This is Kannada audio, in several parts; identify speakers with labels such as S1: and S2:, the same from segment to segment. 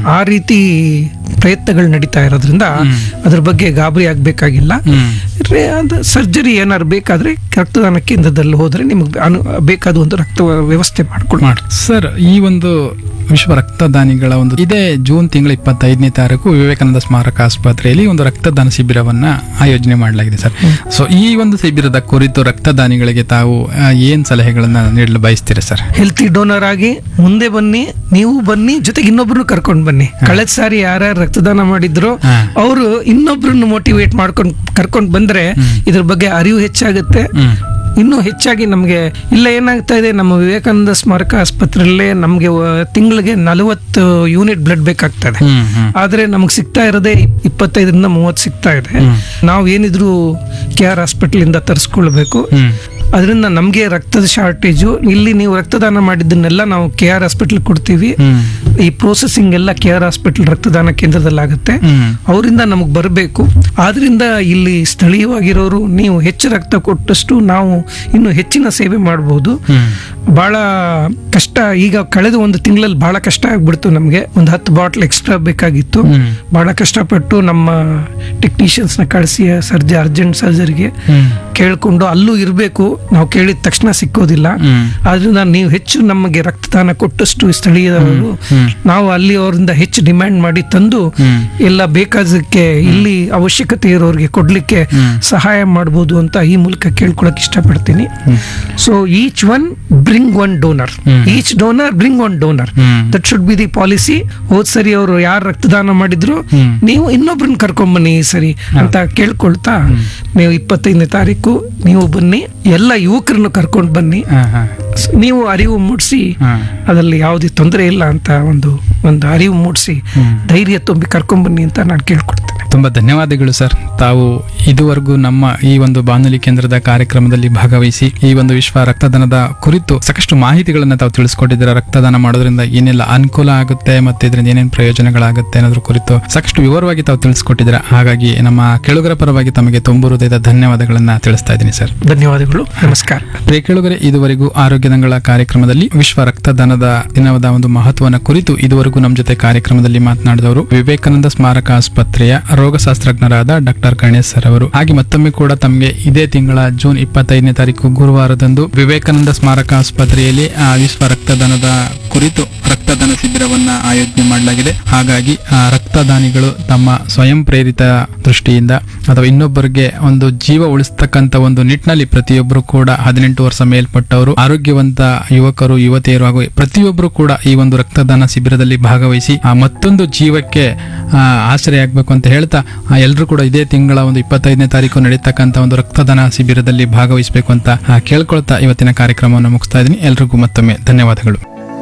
S1: ಆ ರೀತಿ ಪ್ರಯತ್ನಗಳು ನಡೀತಾ ಇರೋದ್ರಿಂದ ಅದ್ರ ಬಗ್ಗೆ ಗಾಬರಿ ಆಗ್ಬೇಕಾಗಿಲ್ಲ
S2: ಹ್ಮ್
S1: ರೇ- ಅದು ಸರ್ಜರಿ ಏನಾದ್ರು ಬೇಕಾದ್ರೆ ರಕ್ತದಾನ ಕೇಂದ್ರದಲ್ಲಿ ಹೋದ್ರೆ ನಿಮಗೆ ಅನು ಬೇಕಾದ ಒಂದು ರಕ್ತ ವ್ಯವಸ್ಥೆ ಮಾಡ್ಕೊಳ್ಳಿ
S2: ಮಾಡಿ ಸರ್ ಈ ಒಂದು ವಿಶ್ವ ರಕ್ತದಾನಿಗಳ ಒಂದು ಇದೇ ಜೂನ್ ತಿಂಗಳ ಇಪ್ಪತ್ತೈದನೇ ತಾರೀಕು ವಿವೇಕಾನಂದ ಸ್ಮಾರಕ ಆಸ್ಪತ್ರೆಯಲ್ಲಿ ಒಂದು ರಕ್ತದಾನ ಶಿಬಿರವನ್ನ ಆಯೋಜನೆ ಮಾಡಲಾಗಿದೆ ಸರ್ ಸೊ ಈ ಒಂದು ಶಿಬಿರದ ಕುರಿತು ರಕ್ತದಾನಿಗಳಿಗೆ ತಾವು ಆ, ಏನ್ ಸಲಹೆಗಳನ್ನ ನೀಡಲು ಬಯಸ್ತೀರಾ ಸರ್
S1: ಹೆಲ್ತಿ ಡೋನರ್ ಆಗಿ ಮುಂದೆ ಬನ್ನಿ ನೀವು ಬನ್ನಿ ಜೊತೆಗೆ ಇನ್ನೊಬ್ರನ್ನು ಕರ್ಕೊಂಡು ಬನ್ನಿ ಕಳೆದ ಸಾರಿ ಯಾರ್ಯಾರು ರಕ್ತದಾನ ಮಾಡಿದ್ರು
S2: ಹಾ.
S1: ಅವರು ಇನ್ನೊಬ್ರನ್ನು ಮೋಟಿವೇಟ್ ಮಾಡ್ಕೊಂಡು ಕರ್ಕೊಂಡು ಬಂದ್ರೆ ಇದ್ರ ಬಗ್ಗೆ ಅರಿವು ಹೆಚ್ಚಾಗುತ್ತೆ
S2: ಹ್ಮ್
S1: ಇನ್ನೂ ಹೆಚ್ಚಾಗಿ ನಮಗೆ ಇಲ್ಲ ಏನಾಗ್ತಾ ಇದೆ ನಮ್ಮ ವಿವೇಕಾನಂದ ಸ್ಮಾರಕ ಆಸ್ಪತ್ರೆಯಲ್ಲೇ ನಮಗೆ ತಿಂಗಳಿಗೆ ನಲವತ್ತು ಯೂನಿಟ್ ಬ್ಲಡ್ ಬೇಕಾಗ್ತಾ ಇದೆ
S2: ಹ್ಮ್ ಹ್ಮ್
S1: ಆದ್ರೆ ನಮಗೆ ಸಿಗ್ತಾ ಇರೋದೇ ಇಪ್ಪತ್ತೈದರಿಂದ ಮೂವತ್ತು ಸಿಗ್ತಾ ಇದೆ ನಾವು ಏನಿದ್ರು ಕೆ ಆರ್ ಹಾಸ್ಪಿಟಲ್ ಇಂದ ತರಿಸ್ಕೊಳ್ಬೇಕು
S2: ಹ್ಮ್
S1: ಅದರಿಂದ ನಮಗೆ ರಕ್ತದ ಶಾರ್ಟೇಜು ಇಲ್ಲಿ ನೀವು ರಕ್ತದಾನ ಮಾಡಿದ್ದನ್ನೆಲ್ಲ ನಾವು ಕೆ ಆರ್ ಹಾಸ್ಪಿಟಲ್ ಕೊಡ್ತೀವಿ
S2: ಹ್ಮ್
S1: ಈ ಪ್ರೋಸೆಸಿಂಗ್ ಎಲ್ಲ ಕೆ ಆರ್ ಹಾಸ್ಪಿಟಲ್ ರಕ್ತದಾನ ಕೇಂದ್ರದಲ್ಲಿ ಆಗುತ್ತೆ
S2: ಹ್ಮ್
S1: ಅವರಿಂದ ನಮಗೆ ಬರಬೇಕು ಆದ್ರಿಂದ ಇಲ್ಲಿ ಸ್ಥಳೀಯವಾಗಿರೋರು ನೀವು ಹೆಚ್ಚು ರಕ್ತ ಕೊಟ್ಟಷ್ಟು ನಾವು ಇನ್ನು ಹೆಚ್ಚಿನ ಸೇವೆ ಮಾಡಬಹುದು
S2: ಹ್ಮ್
S1: ಬಹಳ ಕಷ್ಟ ಈಗ ಕಳೆದ ಒಂದು ತಿಂಗಳಲ್ಲಿ ಬಹಳ ಕಷ್ಟ ಆಗ್ಬಿಡ್ತು ನಮಗೆ ಒಂದು ಹತ್ತು ಬಾಟ್ಲ್ ಎಕ್ಸ್ಟ್ರಾ ಬೇಕಾಗಿತ್ತು
S2: ಹ್ಮ್
S1: ಬಹಳ ಕಷ್ಟಪಟ್ಟು ನಮ್ಮ ಟೆಕ್ನಿಷಿಯನ್ಸ್ನ ಕಳಿಸಿ ಸರ್ಜಿ ಅರ್ಜೆಂಟ್ ಸರ್ಜರಿಗೆ
S2: ಹ್ಮ್
S1: ಕೇಳ್ಕೊಂಡು ಅಲ್ಲೂ ಇರಬೇಕು ನಾವು ಕೇಳಿದ ತಕ್ಷಣ ಸಿಕ್ಕೋದಿಲ್ಲ
S2: ಹ್ಮ್
S1: ಆದ್ರಿಂದ ನೀವು ಹೆಚ್ಚು ನಮಗೆ ರಕ್ತದಾನ ಕೊಟ್ಟಷ್ಟು ಸ್ಥಳೀಯದವರು
S2: ಹ್ಮ್.
S1: ನಾವು ಅಲ್ಲಿ ಅವರಿಂದ ಹೆಚ್ಚು ಡಿಮ್ಯಾಂಡ್ ಮಾಡಿ ತಂದು
S2: ಹ್ಮ್
S1: ಎಲ್ಲ ಬೇಕಾದಕ್ಕೆ ಇಲ್ಲಿ ಅವಶ್ಯಕತೆ ಇರೋರಿಗೆ ಕೊಡ್ಲಿಕ್ಕೆ ಸಹಾಯ ಮಾಡ್ಬೋದು ಅಂತ ಈ ಮೂಲಕ ಕೇಳ್ಕೊಳಕ್ ಇಷ್ಟಪಡ್ತೀನಿ so each one bring one donor each donor bring one donor
S2: hmm.
S1: That should be the policy ಹೋದ್ ಸರಿ ಅವರು ಯಾರು ರಕ್ತದಾನ ಮಾಡಿದ್ರು
S2: ಹ್ಮ್.
S1: ನೀವು ಇನ್ನೊಬ್ರನ್ನ ಕರ್ಕೊಂಬನ್ನಿ ಈ ಸರಿ ಅಂತ ಕೇಳ್ಕೊಳ್ತಾ ನೀವು ಇಪ್ಪತ್ತೈದನೇ ತಾರೀಕು ನೀವು ಬನ್ನಿ ಎಲ್ಲ ಯುವಕರನ್ನು ಕರ್ಕೊಂಡು ಬನ್ನಿ
S2: ಹಾ ಹಾ
S1: ಸ್- ನೀವು ಅರಿವು ಮೂಡಿಸಿ
S2: ಹಾ
S1: ಅದರಲ್ಲಿ ಯಾವುದೇ ತೊಂದರೆ ಇಲ್ಲ ಅಂತ ಒಂದು ಒಂದು ಅರಿವು ಮೂಡಿಸಿ ಧೈರ್ಯ ತುಂಬಿ ಕರ್ಕೊಂಬನ್ನಿ ಅಂತ ನಾನು ಕೇಳ್ಕೊಡ್ತೇನೆ
S2: ತುಂಬಾ ಧನ್ಯವಾದಗಳು ಸರ್ ತಾವು ಇದುವರೆಗೂ ನಮ್ಮ ಈ ಒಂದು ಬಾನುಲಿ ಕೇಂದ್ರದ ಕಾರ್ಯಕ್ರಮದಲ್ಲಿ ಭಾಗವಹಿಸಿ ಈ ಒಂದು ವಿಶ್ವ ರಕ್ತದಾನದ ಕುರಿತು ಸಾಕಷ್ಟು ಮಾಹಿತಿಗಳನ್ನ ತಾವು ತಿಳಿಸ್ಕೊಟ್ಟಿದ್ದೀರಾ ರಕ್ತದಾನ ಮಾಡೋದ್ರಿಂದ ಏನೆಲ್ಲ ಅನುಕೂಲ ಆಗುತ್ತೆ ಮತ್ತೆ ಇದರಿಂದ ಏನೇನು ಪ್ರಯೋಜನಗಳಾಗುತ್ತೆ ಅನ್ನೋದ್ರ ಕುರಿತು ಸಾಕಷ್ಟು ವಿವರವಾಗಿ ತಾವು ತಿಳಿಸ್ಕೊಟ್ಟಿದ್ದೀರಾ ಹಾಗಾಗಿ ನಮ್ಮ ಕೆಳುಗರ ಪರವಾಗಿ ತಮಗೆ ತುಂಬು ಹೃದಯದ ಧನ್ಯವಾದಗಳನ್ನ ತಿಳಿಸ್ತಾ ಇದ್ದೀನಿ ಸರ್
S1: ಧನ್ಯವಾದಗಳು ನಮಸ್ಕಾರ
S2: ಪ್ರಿಯ ಕೇಳುಗರೆ ಇದುವರೆಗೂ ಆರೋಗ್ಯ ದಂಗಳ ಕಾರ್ಯಕ್ರಮದಲ್ಲಿ ವಿಶ್ವ ರಕ್ತದಾನದ ದಿನದ ಒಂದು ಮಹತ್ವನ ಕುರಿತು ಇದುವರೆಗೂ ನಮ್ಮ ಜೊತೆ ಕಾರ್ಯಕ್ರಮದಲ್ಲಿ ಮಾತನಾಡಿದವರು ವಿವೇಕಾನಂದ ಸ್ಮಾರಕ ಆಸ್ಪತ್ರೆಯ ರೋಗಶಾಸ್ತ್ರಜ್ಞರಾದ ಡಾಕ್ಟರ್ ಗಣೇಶ್ ಸರ್ ಅವರು ಹಾಗೆ ಮತ್ತೊಮ್ಮೆ ಕೂಡ ತಮಗೆ ಇದೇ ತಿಂಗಳ ಜೂನ್ ಇಪ್ಪತ್ತೈದನೇ ತಾರೀಕು ಗುರುವಾರದಂದು ವಿವೇಕಾನಂದ ಸ್ಮಾರಕ ಆಸ್ಪತ್ರೆಯಲ್ಲಿ ಆ, ವಿಶ್ವ ರಕ್ತದಾನದ ಕುರಿತು ರಕ್ತದಾನ ಶಿಬಿರವನ್ನ ಆಯೋಜನೆ ಮಾಡಲಾಗಿದೆ ಹಾಗಾಗಿ ಆ, ರಕ್ತದಾನಿಗಳು ತಮ್ಮ ಸ್ವಯಂ ಪ್ರೇರಿತ ದೃಷ್ಟಿಯಿಂದ ಅಥವಾ ಇನ್ನೊಬ್ಬರಿಗೆ ಒಂದು ಜೀವ ಉಳಿಸ್ತಕ್ಕಂತ ಒಂದು ನಿಟ್ಟಿನಲ್ಲಿ ಪ್ರತಿಯೊಬ್ಬರು ಕೂಡ ಹದಿನೆಂಟು ವರ್ಷ ಮೇಲ್ಪಟ್ಟವರು ಆರೋಗ್ಯವಂತ ಯುವಕರು ಯುವತಿಯರು ಹಾಗೂ ಪ್ರತಿಯೊಬ್ಬರು ಕೂಡ ಈ ಒಂದು ರಕ್ತದಾನ ಶಿಬಿರದಲ್ಲಿ ಭಾಗವಹಿಸಿ ಆ ಮತ್ತೊಂದು ಜೀವಕ್ಕೆ ಆ, ಆಶ್ರಯ ಆಗ್ಬೇಕು ಅಂತ ಹೇಳ್ತಾ ಎಲ್ಲರೂ ಕೂಡ ಇದೇ ತಿಂಗಳ ಒಂದು ಇಪ್ಪತ್ತೈದನೇ ತಾರೀಕು ನಡೀತಕ್ಕಂತ ಒಂದು ರಕ್ತದಾನ ಶಿಬಿರದಲ್ಲಿ ಭಾಗವಹಿಸಬೇಕು ಅಂತ ಆ, ಕೇಳ್ಕೊಳ್ತಾ ಇವತ್ತಿನ ಕಾರ್ಯಕ್ರಮವನ್ನು ಮುಗಿಸ್ತಾ ಇದ್ದೀನಿ ಎಲ್ರಿಗೂ ಮತ್ತೊಮ್ಮೆ ಧನ್ಯವಾದಗಳು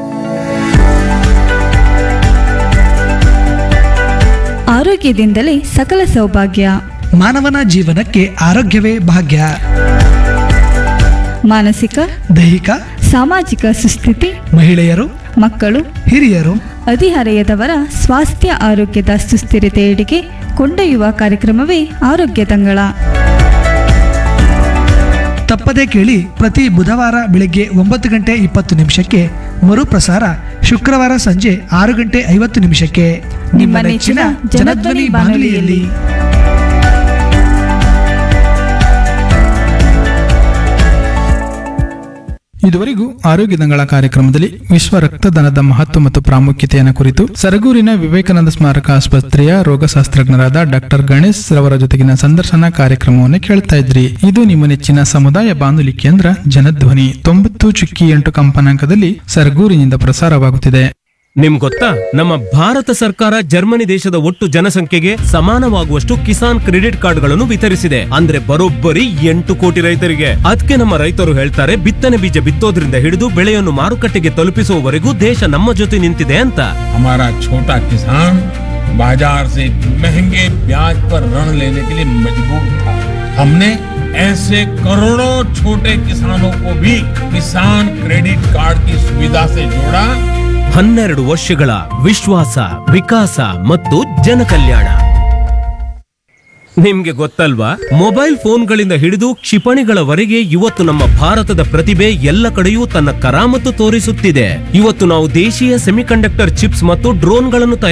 S3: ಆರೋಗ್ಯದಿಂದಲೇ ಸಕಲ ಸೌಭಾಗ್ಯ
S4: ಮಾನವನ ಜೀವನಕ್ಕೆ ಆರೋಗ್ಯವೇ ಭಾಗ್ಯ
S3: ಮಾನಸಿಕ
S4: ದೈಹಿಕ
S3: ಸಾಮಾಜಿಕ ಸುಸ್ಥಿತಿ
S4: ಮಹಿಳೆಯರು
S3: ಮಕ್ಕಳು
S4: ಹಿರಿಯರು
S3: ಹದಿಹರೆಯದವರ ಸ್ವಾಸ್ಥ್ಯ ಆರೋಗ್ಯದ ಸುಸ್ಥಿರತೆಯೆಡೆಗೆ ಕೊಂಡೊಯ್ಯುವ ಕಾರ್ಯಕ್ರಮವೇ ಆರೋಗ್ಯ ತಂಗಳ
S4: ತಪ್ಪದೇ ಕೇಳಿ ಪ್ರತಿ ಬುಧವಾರ ಬೆಳಗ್ಗೆ ಒಂಬತ್ತು ಗಂಟೆ ಇಪ್ಪತ್ತು ನಿಮಿಷಕ್ಕೆ ಮರುಪ್ರಸಾರ ಶುಕ್ರವಾರ ಸಂಜೆ ಆರು ಗಂಟೆ ಐವತ್ತು ನಿಮಿಷಕ್ಕೆ ನಿಮ್ಮ ನೆಚ್ಚಿನ ಜನಧ್ವನಿ ಬಾನುಲಿಯಲ್ಲಿ
S2: ಇದುವರೆಗೂ ಆರೋಗ್ಯ ದಂಗಳ ಕಾರ್ಯಕ್ರಮದಲ್ಲಿ ವಿಶ್ವ ರಕ್ತದಾನದ ಮಹತ್ವ ಮತ್ತು ಪ್ರಾಮುಖ್ಯತೆಯನ್ನು ಕುರಿತು ಸರಗೂರಿನ ವಿವೇಕಾನಂದ ಸ್ಮಾರಕ ಆಸ್ಪತ್ರೆಯ ರೋಗಶಾಸ್ತ್ರಜ್ಞರಾದ ಡಾಕ್ಟರ್ ಗಣೇಶ್ ರವರ ಜೊತೆಗಿನ ಸಂದರ್ಶನ ಕಾರ್ಯಕ್ರಮವನ್ನು ಕೇಳ್ತಾ ಇದ್ರಿ ಇದು ನಿಮ್ಮ ನೆಚ್ಚಿನ ಸಮುದಾಯ ಬಾನುಲಿ ಕೇಂದ್ರ ಜನಧ್ವನಿ ತೊಂಬತ್ತು ಚುಕ್ಕಿ ಎಂಟು ಕಂಪನಾಂಕದಲ್ಲಿ ಸರಗೂರಿನಿಂದ ಪ್ರಸಾರವಾಗುತ್ತಿದೆ
S5: ನಿಮ್ ಗೊತ್ತಾ ನಮ್ಮ ಭಾರತ ಸರ್ಕಾರ ಜರ್ಮನಿ ದೇಶದ ಒಟ್ಟು ಜನಸಂಖ್ಯೆಗೆ ಸಮಾನವಾಗುವಷ್ಟು ಕಿಸಾನ್ ಕ್ರೆಡಿಟ್ ಕಾರ್ಡ್ಗಳನ್ನು ವಿತರಿಸಿದೆ ಅಂದ್ರೆ ಬರೋಬ್ಬರಿ ಎಂಟು ಕೋಟಿ ರೈತರಿಗೆ ಅದಕ್ಕೆ ನಮ್ಮ ರೈತರು ಹೇಳ್ತಾರೆ ಬಿತ್ತನೆ ಬೀಜ ಬಿತ್ತೋದ್ರಿಂದ ಹಿಡಿದು ಬೆಳೆಯನ್ನು ಮಾರುಕಟ್ಟೆಗೆ ತಲುಪಿಸುವವರೆಗೂ ದೇಶ ನಮ್ಮ ಜೊತೆ ನಿಂತಿದೆ ಅಂತ
S6: हमारा छोटा किसान बाजार से महंगे ब्याज पर ऋण लेने के लिए मजबूर था हमने ऐसे करोड़ों छोटे किसानों को भी किसान क्रेडिट कार्ड की सुविधा से जोड़ा
S5: ಹನ್ನೆರಡು ವರ್ಷಗಳ ವಿಶ್ವಾಸ ವಿಕಾಸ ಮತ್ತು ಜನಕಲ್ಯಾಣ ನಿಮ್ಗೆ ಗೊತ್ತಲ್ವಾ ಮೊಬೈಲ್ ಫೋನ್ಗಳಿಂದ ಹಿಡಿದು ಕ್ಷಿಪಣಿಗಳವರೆಗೆ ಇವತ್ತು ನಮ್ಮ ಭಾರತದ ಪ್ರತಿಭೆ ಎಲ್ಲ ಕಡೆಯೂ ತನ್ನ ಕರಾಮತ್ತು ತೋರಿಸುತ್ತಿದೆ ಇವತ್ತು ನಾವು ದೇಶೀಯ ಸೆಮಿಕಂಡಕ್ಟರ್ ಚಿಪ್ಸ್ ಮತ್ತು ಡ್ರೋನ್ಗಳನ್ನು